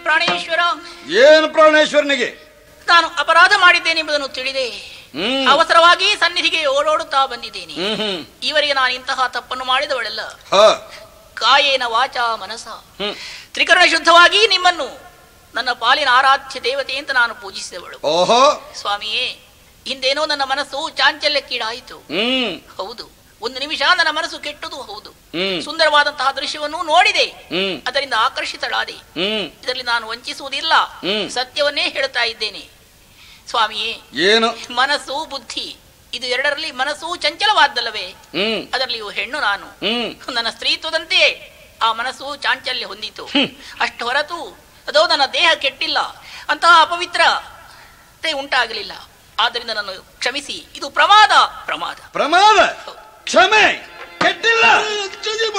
ಪ್ರಾಣೇಶ್ವರ ಏನು ಪ್ರಾಣೇಶ್ವರನಿಗೆ ನಾನು ಅಪರಾಧ ಮಾಡಿದ್ದೇನೆ ಎಂಬುದನ್ನು ತಿಳಿದೆ ಹ್ಮ್ ಅವಸರವಾಗಿ ಸನ್ನಿಧಿಗೆ ಓಡೋಡುತ್ತಾ ಬಂದಿದ್ದೇನೆ ಹ್ಮ್ ಹ್ಮ್ ಇವರಿಗೆ ನಾನು ಇಂತಹ ತಪ್ಪನ್ನು ಮಾಡಿದವಳೆಲ್ಲ ಹ ಕಾಯೇನ ವಾಚ ಮನಸ ಹ್ಮ್ ತ್ರಿಕರಣ ಶುದ್ಧವಾಗಿ ನಿಮ್ಮನ್ನು ನನ್ನ ಪಾಲಿನ ಆರಾಧ್ಯ ದೇವತೆ ಅಂತ ನಾನು ಪೂಜಿಸಿದವಳು ಓಹೋ ಸ್ವಾಮಿಯೇ ಹಿಂದೇನೋ ನನ್ನ ಮನಸ್ಸು ಚಾಂಚಲ್ಯಕ್ಕೀಡಾಯಿತು ಹ್ಮ್ ಹೌದು ಒಂದು ನಿಮಿಷ ನನ್ನ ಮನಸ್ಸು ಕೆಟ್ಟದು ಹೌದು ಹ್ಮ್ ಸುಂದರವಾದಂತಹ ದೃಶ್ಯವನ್ನು ನೋಡಿದೆ ಹ್ಮ್ ಅದರಿಂದ ಆಕರ್ಷಿತಳಾದೆ ಹ್ಮ್ ಇದರಲ್ಲಿ ನಾನು ವಂಚಿಸುವುದಿಲ್ಲ ಹ್ಮ್. ಸತ್ಯವನ್ನೇ ಹೇಳ್ತಾ ಇದ್ದೇನೆ ಸ್ವಾಮಿಯೇ ಏನು ಮನಸ್ಸು ಬುದ್ಧಿ ಇದು ಎರಡರಲ್ಲಿ ಮನಸ್ಸು ಚಂಚಲವಾದ್ದಲ್ಲವೇ ಹ್ಮ್ ಅದರಲ್ಲಿಯೂ ಹೆಣ್ಣು ನಾನು ಹ್ಮ್ ನನ್ನ ಸ್ತ್ರೀತ್ವದಂತೆಯೇ ಆ ಮನಸ್ಸು ಚಾಂಚಲ್ಯ ಹೊಂದಿತು ಅಷ್ಟು ಹೊರತು ಅದೋ ನನ್ನ ದೇಹ ಕೆಟ್ಟಿಲ್ಲ ಅಂತಹ ಅಪವಿತ್ರತೆ ಉಂಟಾಗಲಿಲ್ಲ ಆದ್ದರಿಂದ ನಾನು ಕ್ಷಮಿಸಿ ಇದು ಪ್ರಮಾದ ಪ್ರಮಾದ ಪ್ರಮಾದ ಕ್ಷಮೆ ಕೆಟ್ಟಿಲ್ಲ